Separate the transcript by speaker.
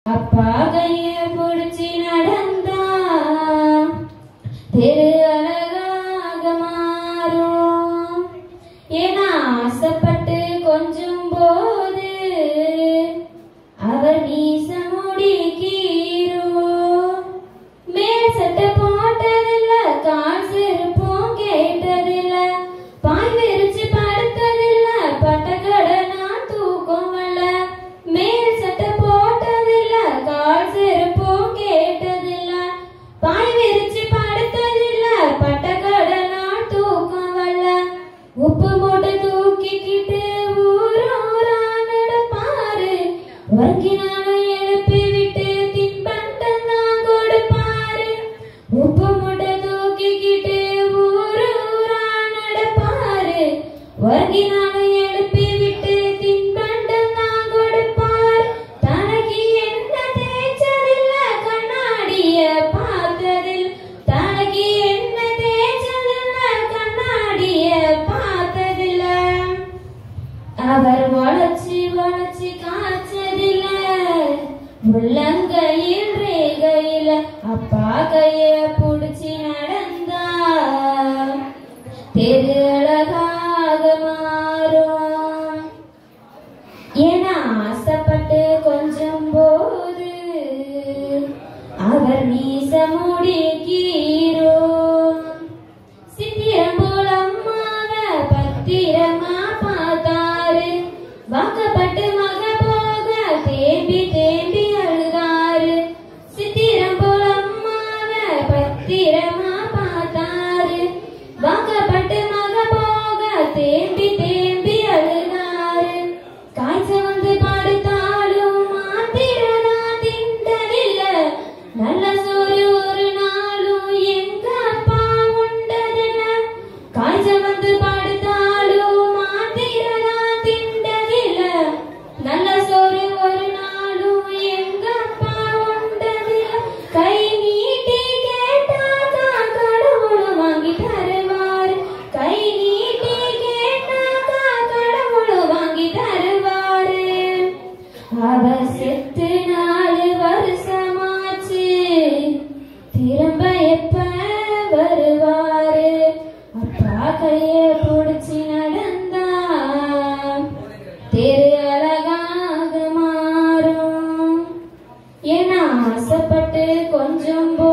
Speaker 1: அப்பா கைய பிடிச்சி நடந்தா தெரு அழகாக மாறும் ஏன்னா ஆசைப்பட்டு கொஞ்சம் போது அவர் மீச முடிக்கீரும் மேல் சட்டை போட்டதில்ல கால் செருப்பும் கேட்டதில்ல பாய் விரிச்சு படுத்ததில்ல பட்டக்கடை நான் தூக்கம் வரல மேல் சட்டை போட்டதில்ல கால் செருப்பும் கேட்டதில்ல பாய் விரிச்சு படுத்ததில்ல பட்டக்கடை நான் தூக்கம் வரல உப்பு மூட்டை தூக்கிக்கிட்டு ஊரூரா நடப்பாரு வர்க்கினால எழுப்பி விட்டு தின்பண்டம் தான் கொடுப்பாரு உப்பு மூட்டை தூக்கிக்கிட்டு ஊரூரா நடப்பாரு வர்க்கினால எழுப்பி விட்டு தின்பண்டம் தான் கொடுப்பார் தனக்கு என்ன தேய்ச்சதில்ல கண்ணாடிய பார்த்ததில் தனக்கு என்ன தேய்ச்சதில்ல கண்ணாடிய பார்த்ததில்ல அவர் வளர்ச்சி வளர்ச்சி காய்ச்சதில்ல உள்ளங்கையில் ரேகையில அப்பா கைய புடிச்சு நடந்தா தெரு அழகாக மாறும் ஏன்னா ஆசைப்பட்டு கொஞ்சம் போது அவர் மீச முடிக்கீரும் சித்திரம் போல அம்மாவ பத்திரமா பார்த்தாரு வாக்கப்பட்டு மக போக தேம்பி தேம்பி அழுதாரு சித்திரம் போல அம்மாவ பத்திரமா பார்த்தாரு வாக்கப்பட்டு மக போக தேம்பி தேம்பி அழுதாரு காய்ச்ச வந்து படுத்தாலும் மாத்திரனா திண்டதில்ல நல்ல சோறு ஒரு நாளும் எங்க அப்பா உண்டதில்ல காய்ச்ச வந்து படுத்தாலும் மாத்திரனா திண்டதில்ல நல்ல சோறு ஒரு நாளும் எங்க அப்பா உண்டதில்ல கை நீட்டி கேட்டாக்கா கடவுள் வாங்கி தருவார் கை நீட்டி கேட்டாக்கா கடவுள் வாங்கி தருவாரு அவர் செத்து நாலு வருஷமாச்சு திரும்ப எப்ப வருவாரு அப்பா கைய புடிச்சு நடந்தா தெரு அழகாக மாறும் ஏன்னா ஆசைப்பட்டு கொஞ்சம் போ